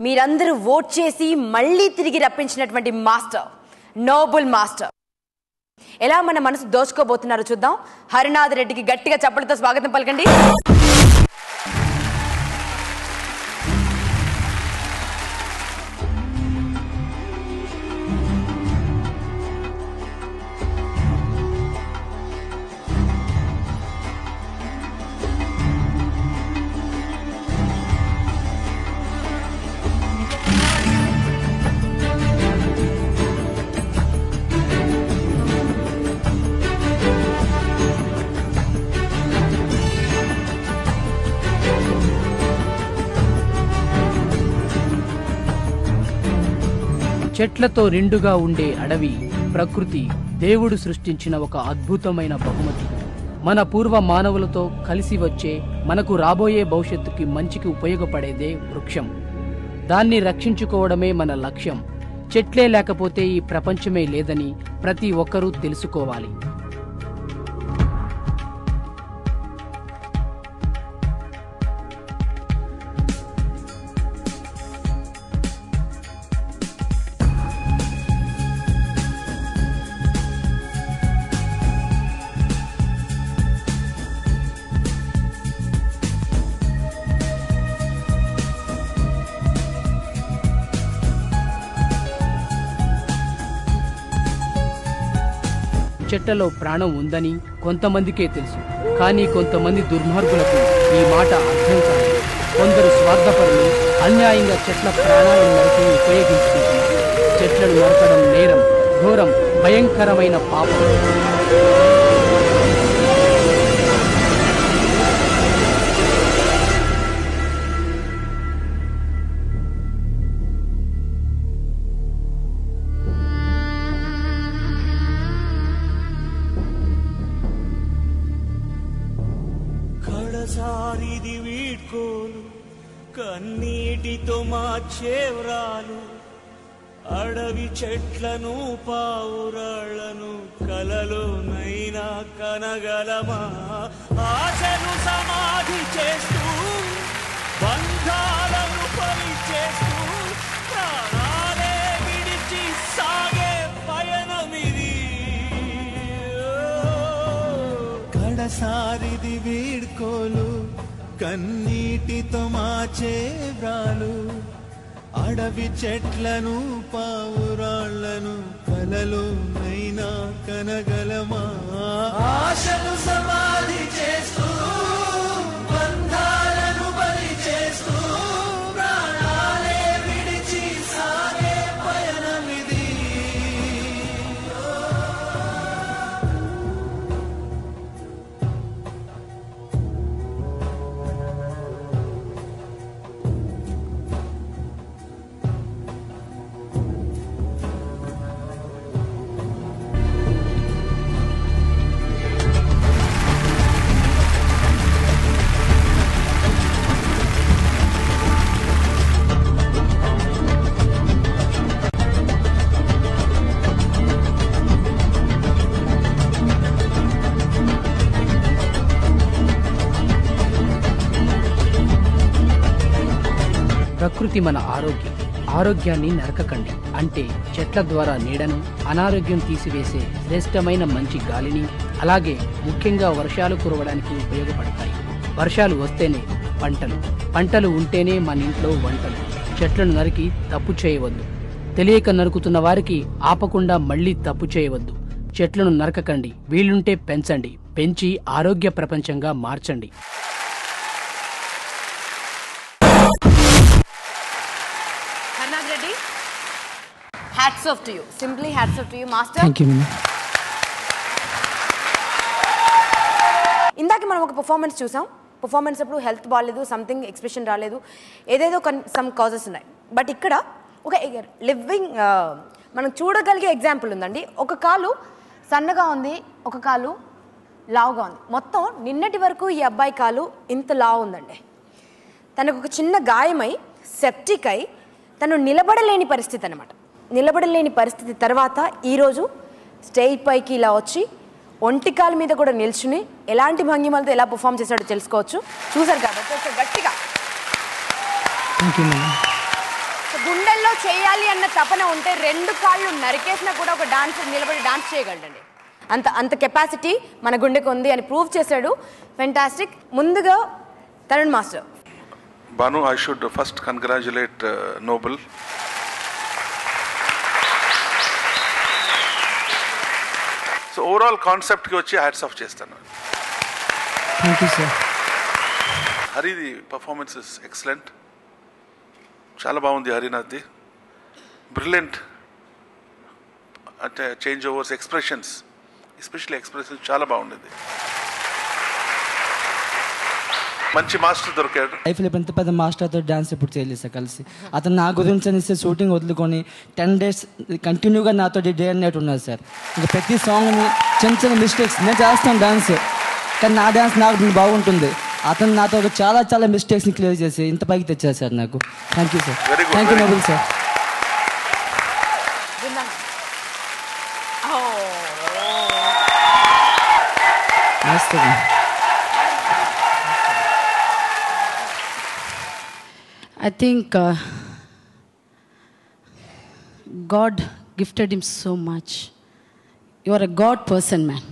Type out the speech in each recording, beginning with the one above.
మీరందరూ ఓట్ చేసి మళ్ళీ తిరిగి రప్పించినటువంటి మాస్టర్ నోబుల్ మాస్టర్ ఎలా మన మనసు దోచుకోబోతున్నారో చూద్దాం హరినాథ్ రెడ్డికి గట్టిగా చప్పలతో స్వాగతం పలకండి చెట్లతో నిండుగా ఉండే అడవి ప్రకృతి దేవుడు సృష్టించిన ఒక అద్భుతమైన బహుమతి మన పూర్వ మానవులతో కలిసి వచ్చే మనకు రాబోయే భవిష్యత్తుకి మంచికి ఉపయోగపడేదే వృక్షం దాన్ని రక్షించుకోవడమే మన లక్ష్యం చెట్లే లేకపోతే ఈ ప్రపంచమే లేదని ప్రతి ఒక్కరూ తెలుసుకోవాలి చెట్లలో ప్రాణం ఉందని కొంతమందికే తెలుసు కానీ కొంతమంది దుర్మార్గులకు ఈ మాట అర్థం కాదు కొందరు స్వార్థపరులు అన్యాయంగా చెట్ల ప్రాణాలను నరికి ఉపయోగించుకుంటున్నారు చెట్లను నరకడం నేరం ఘోరం భయంకరమైన పాపం కడసారిది వీడ్కోలు కన్నీటితో మార్చేవ్రాలు అడవి చెట్లను పావురాళ్లను కలలోనైనా కనగలమా ఆశను సమాధి చేస్తూ బంధాలను పరిచేస్తూ ప్రాణాలే విడిచి సాగే పయనమిది కడసారిది వీడ్కోలు కన్నీటితో మాచే వ్రాలు అడవి చెట్లను పావురాళ్లను కలలో నైనా కనగలమా ఆశను సమాధి చేస్తూ బంధాలను బలి చేస్తూ ప్రాణాలే విడిచి సాగే పయనమిది ప్రకృతి మన ఆరోగ్యం ఆరోగ్యాన్ని నరకకండి అంటే చెట్ల ద్వారా నీడను అనారోగ్యం తీసివేసే శ్రేష్టమైన మంచి గాలిని అలాగే ముఖ్యంగా వర్షాలు కురవడానికి ఉపయోగపడతాయి వర్షాలు వస్తేనే పంటలు పంటలు ఉంటేనే మన ఇంట్లో వంటలు చెట్లను నరికి తప్పు చేయవద్దు తెలియక నరుకుతున్న వారికి ఆపకుండా మళ్ళీ తప్పు చేయవద్దు చెట్లను నరకకండి వీలుంటే పెంచండి పెంచి ఆరోగ్య ప్రపంచంగా మార్చండి Harinath Reddy hats off to you simply hats off to you master thank you ఇందాక మనం ఒక పర్ఫార్మెన్స్ చూసాం పర్ఫార్మెన్స్ అప్పుడు హెల్త్ బాగాలేదు సంథింగ్ ఎక్స్ప్రెషన్ రాలేదు ఏదేదో సమ్ కాజెస్ ఉన్నాయి బట్ ఇక్కడ ఒక లివింగ్ మనం చూడగలిగే ఎగ్జాంపుల్ ఉందండి ఒక కాలు సన్నగా ఉంది ఒక కాలు లావుగా ఉంది మొత్తం నిన్నటి వరకు ఈ అబ్బాయి కాలు ఇంత లావు ఉందండి తనకు ఒక చిన్న గాయమై సెప్టిక్ అయి తను నిలబడలేని పరిస్థితి అనమాట నిలబడలేని పరిస్థితి తర్వాత ఈరోజు స్టేజ్ పైకి ఇలా వచ్చి ఒంటికాల మీద కూడా నిల్చుని ఎలాంటి భంగిమలతో ఎలా పర్ఫామ్ చేశాడో తెలుసుకోవచ్చు చూసారు కాబట్టి ఒకసారి గట్టిగా థ్యాంక్ యూ మేడం చేయాలి అన్న తపన ఉంటే రెండు కాళ్ళు నరికేసినా కూడా ఒక డాన్స్ నిలబడి డాన్స్ చేయగలడండి అంత అంత కెపాసిటీ మన గుండెకు ఉంది అని ప్రూవ్ చేశాడు ఫెంటాస్టిక్ ముందుగా Tarun master Banu, I should first congratulate uh, Noble. So overall కాన్సెప్ట్కి వచ్చి హ్యాట్స్ ఆఫ్ చేస్తాను థ్యాంక్ యూ సార్ హరిది పర్ఫార్మెన్స్ ఇస్ ఎక్సలెంట్ చాలా బాగుంది హరినాథ్ది బ్రిలియంట్ అంటే change overs expressions especially expressions చాలా బాగుండేది మంచి మాస్టర్ దొరికాడు లైఫ్లో ఇంత పెద్ద మాస్టర్తో డ్యాన్స్ ఎప్పుడు చేయలేదు సార్ కలిసి అతను నా గురించి అనేసి షూటింగ్ వదులుకొని టెన్ డేస్ కంటిన్యూగా నాతో డే అండ్ నైట్ ఉన్నారు సార్ ఇంకా ప్రతి సాంగ్ని చిన్న చిన్న మిస్టేక్స్ నేను చేస్తాను డాన్స్ కానీ నా డ్యాన్స్ నాకు బాగుంటుంది అతను నాతో చాలా చాలా మిస్టేక్స్ని క్లియర్ చేసి ఇంత పైకి తెచ్చారు సార్ నాకు thank you sir Very good, thank you very Noble sir మస్తు I think uh, God gifted him so much. You are a God person, man.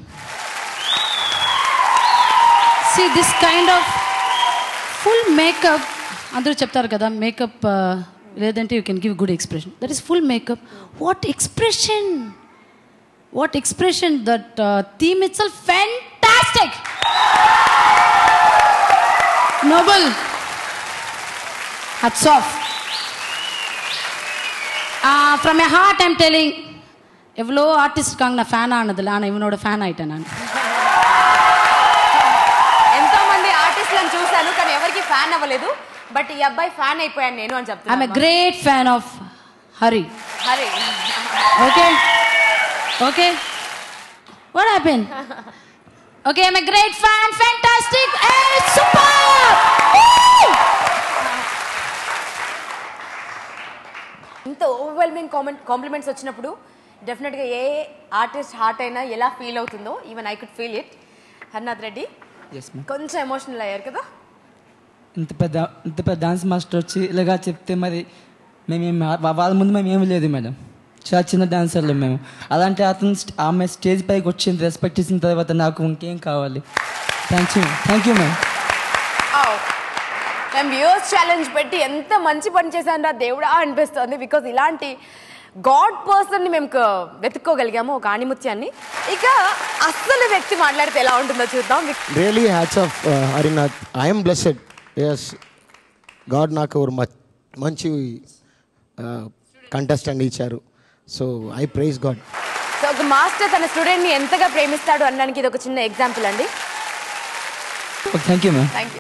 See, this kind of full makeup, అందరూ చెప్తారు కదా makeup లేదంటే you can give good expression that is full makeup what expression what expression that theme it's all fantastic Noble hats off. Uh, from my heart, I'm telling, எவ்வளோ artist இருக்காங்க நான் fan ஆனதில்ல ஆனால் இவனோட fan ஆயிட்டேன் நான் ఎంతో మంది ఆర్టిస్టులను చూశాను కానీ ఎవరికి ఫ్యాన్ అవ్వలేదు బట్ ఈ అబ్బాయి ఫ్యాన్ అయిపోయాను నేను అని ఐఎమ్ ఎ చెప్తాను great fan of Hari Hari okay okay what happen okay I'm a great fan fantastic super ఇంత ఓవర్వెల్మింగ్ కామెంట్ కాంప్లిమెంట్స్ వచ్చినప్పుడు డెఫినెట్గా ఏ ఆర్టిస్ట్ హార్ట్ అయినా ఎలా ఫీల్ అవుతుందో even I could feel it Harnath Reddy yes ma'am కొంచెం ఎమోషనల్ అయ్యారు కదా ఇంత పెద్ద ఇంత పెద్ద డాన్స్ మాస్టర్ వచ్చి ఇలాగా చెప్తే మరి మేమేం వా- వాళ్ళ ముందు మేము ఏమి లేదు మేడం చాలా చిన్న డాన్సర్లు మేము అలాంటి అతను స్ట్- ఆమె స్టేజ్ పైకి వచ్చింది రెస్పెక్ట్ ఇచ్చిన తర్వాత నాకు ఇంకేం కావాలి thank you thank you ma'am మేము వ్యూస్ ఛాలెంజ్ పెట్టి ఎంత మంచి పని చేశాను రా దేవుడా అనిపిస్తుంది బికాజ్ ఇలాంటి గాడ్ పర్సన్ని మేము క- వెతుక్కోగలిగాము ఒక ఆణిముత్యాన్ని ఇక అస్సలు వ్యక్తి మాట్లాడితే ఎలా ఉంటుందో చూద్దాం really hats off Harinath I'm blessed yes God నాకు ఒక మ- మంచి కంటెస్టెంట్ ఇచ్చారు so I praise God so ఒక మాస్టర్ తన స్టూడెంట్ని ఎంతగా ప్రేమిస్తాడు అనడానికి ఇది ఒక చిన్న ఎగ్జాంపుల్ అండి thank you ma'am thank you